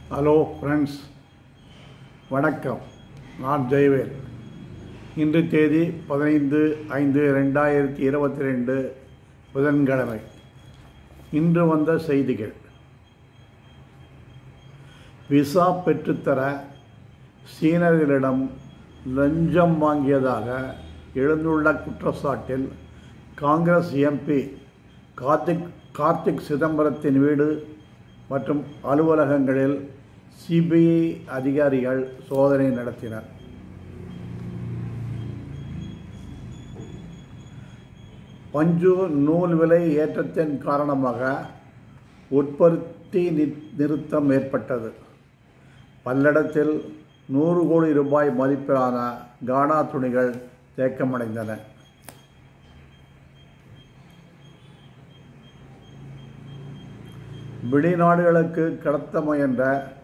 hello friends வணக்கம் நான் ஜெயவேல் இன்று தேதி பதினைந்து ஐந்து ரெண்டாயிரத்தி இருபத்தி ரெண்டு புதன்கிழமை இன்று வந்த செய்திகள் விசா பெற்றுத்தர சீனர்களிடம் லஞ்சம் வாங்கியதாக எழுந்துள்ள குற்றச்சாட்டில் காங்கிரஸ் எம்பி கார்த்திக் கார்த்திக் சிதம்பரத்தின் வீடு மற்றும் அலுவலகங்களில் சிபிஐ அதிகாரிகள் சோதனை நடத்தினர் பஞ்சு நூல் விலை ஏற்றத்தின் காரணமாக உற்பத்தி நி- நிறுத்தம் ஏற்பட்டது பல்லடத்தில் நூறு கோடி ரூபாய் மதிப்பிலான கானா துணிகள் தேக்கமடைந்தன வெளிநாடுகளுக்கு கடத்த முயன்ற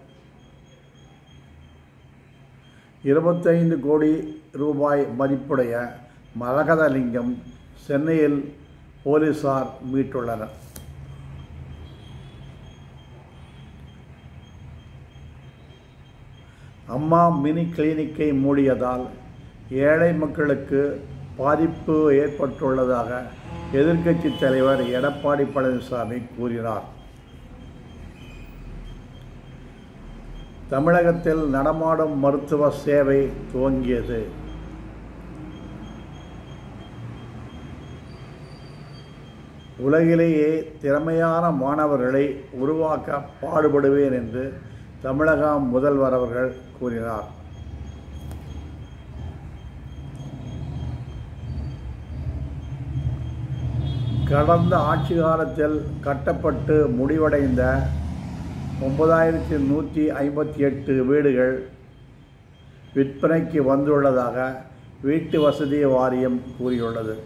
இருபத்தைந்து கோடி ரூபாய் மதிப்புடைய மரகதலிங்கம் சென்னையில் போலீசார் மீட்டுள்ளனர் அம்மா மினி கிளினிக்கை மூடியதால் ஏழை மக்களுக்கு பாதிப்பு ஏற்பட்டுள்ளதாக எதிர்க்கட்சித் தலைவர் எடப்பாடி பழனிசாமி கூறினார் தமிழகத்தில் நடமாடும் மருத்துவ சேவை துவங்கியது உலகிலேயே திறமையான மாணவர்களை உருவாக்க பாடுபடுவேன் என்று தமிழக முதல்வர் அவர்கள் கூறினார் கடந்த ஆட்சி காலத்தில் கட்டப்பட்டு முடிவடைந்த ஒன்பதாயிரத்தி நூற்றி ஐம்பத்தி எட்டு வீடுகள் விற்பனைக்கு வந்துள்ளதாக வீட்டு வசதி வாரியம் கூறியுள்ளது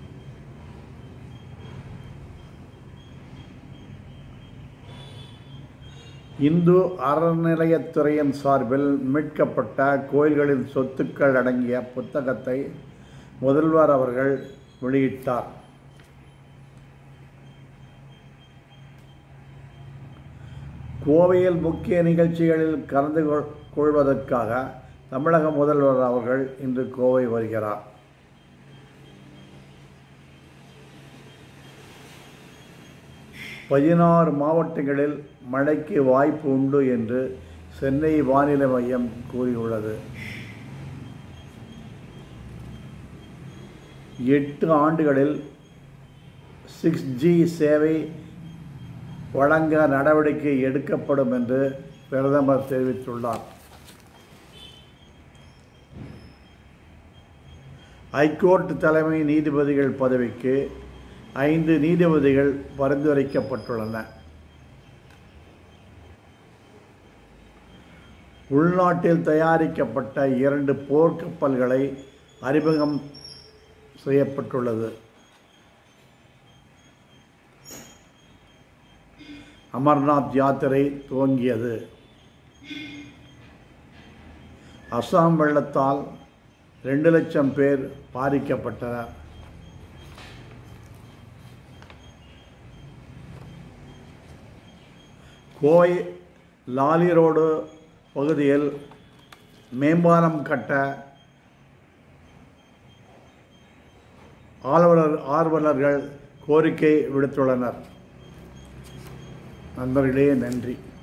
இந்து அறநிலையத்துறையின் சார்பில் மீட்கப்பட்ட கோயில்களின் சொத்துக்கள் அடங்கிய புத்தகத்தை முதல்வர் அவர்கள் வெளியிட்டார் கோவையில் முக்கிய நிகழ்ச்சிகளில் கலந்து கொள்- கொள்வதற்காக தமிழக முதல்வர் அவர்கள் இன்று கோவை வருகிறார் பதினாறு மாவட்டங்களில் மழைக்கு வாய்ப்பு உண்டு என்று சென்னை வானிலை மையம் கூறியுள்ளது எட்டு ஆண்டுகளில் சிக்ஸ் ஜி சேவை வழங்க நடவடிக்கை எடுக்கப்படும் என்று பிரதமர் தெரிவித்துள்ளார் ஐகோர்ட் தலைமை நீதிபதிகள் பதவிக்கு ஐந்து நீதிபதிகள் பரிந்துரைக்கப்பட்டுள்ளன உள்நாட்டில் தயாரிக்கப்பட்ட இரண்டு போர்க்கப்பல்களை அறிமுகம் செய்யப்பட்டுள்ளது அமர்நாத் யாத்திரை துவங்கியது அஸ்ஸாம் வெள்ளத்தால் ரெண்டு லட்சம் பேர் பாதிக்கப்பட்டனர் கோவை லாலி ரோடு பகுதியில் மேம்பாலம் கட்ட ஆர்வலர் ஆர்வலர்கள் கோரிக்கை விடுத்துள்ளனர் நண்பர்களே நன்றி